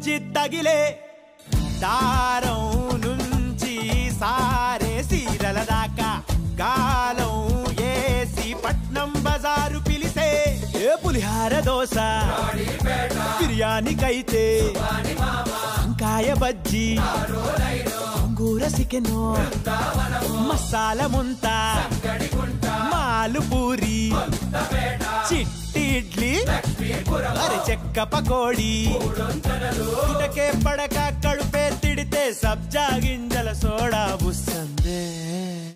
నుంచి తగిలే దారం నుంచి సారే సీరల దాకా గాలం ఏసి పట్నం బజారు పిలిసే ఏ పులిహార దోశ బిర్యానీకైతే వంకాయ బజ్జీ అంగూర చికెను మసాలా ముంత మాలు పూరి చిట్టి ఇడ్లీ అరి చెక్క పకోడీ ఇటకే పడక కడుపే తిడితే సబ్జా గింజల సోడా బుస్సందే